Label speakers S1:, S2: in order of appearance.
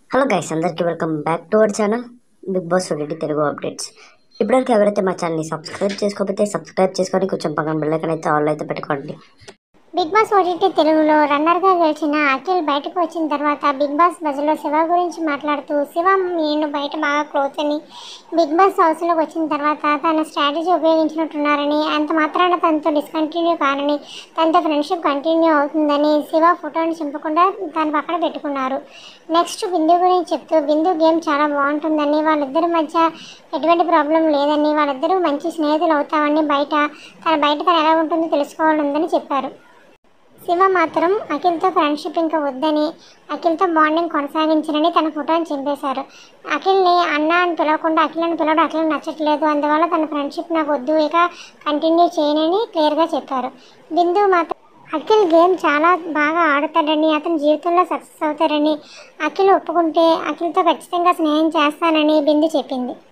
S1: hello guys అందరికీ welcome back to our channel Bigg Boss Reddy Telugu updates ఇప్పటివరకు ఎవరైతే మా ఛానల్ని సబ్స్క్రైబ్ చేసుకోకపోతే సబ్స్క్రైబ్ చేసుకొని కొంచెం పక్కన బెల్లైకన్ అయితే ఆల్ అయితే పెట్టుకోండి
S2: బిగ్ బాస్ ఓటీటీ తెలుగులో రన్నర్గా గెలిచిన అఖిల్ బయటకు వచ్చిన తర్వాత బిగ్ బాస్ బజ్లో శివ గురించి మాట్లాడుతూ శివ నేను బయట బాగా క్లోజ్ అని బిగ్ బాస్ హౌస్లోకి వచ్చిన తర్వాత తన స్ట్రాటజీ ఉపయోగించినట్టున్నారని అంత మాత్రాన తనతో డిస్కంటిన్యూ కారని తనతో ఫ్రెండ్షిప్ కంటిన్యూ అవుతుందని శివ ఫోటోని చింపకుండా తన పక్కన పెట్టుకున్నారు నెక్స్ట్ బిందు గురించి చెప్తూ బిందు గేమ్ చాలా బాగుంటుందని వాళ్ళిద్దరి మధ్య ఎటువంటి ప్రాబ్లం లేదని వాళ్ళిద్దరూ మంచి స్నేహితులు అవుతామని బయట తన బయట తను ఎలా ఉంటుందో తెలుసుకోవాలని చెప్పారు శివ మాత్రం అఖిల్తో ఫ్రెండ్షిప్ ఇంకా వద్దని అఖిల్తో బాండింగ్ కొనసాగించనని తన ఫోటోని చింపేశారు అఖిల్ని అన్న అని పిలవకుండా అఖిల్ అని పిలవడం అఖిల్ నచ్చట్లేదు అందువల్ల తన ఫ్రెండ్షిప్ నాకు వద్దు ఇక కంటిన్యూ చేయనని క్లియర్గా చెప్పారు బిందు మాత్రం అఖిల్ గేమ్ చాలా బాగా ఆడతాడని అతని జీవితంలో సక్సెస్ అవుతారని అఖిల్ ఒప్పుకుంటే అఖిల్తో ఖచ్చితంగా స్నేహం చేస్తానని బిందు చెప్పింది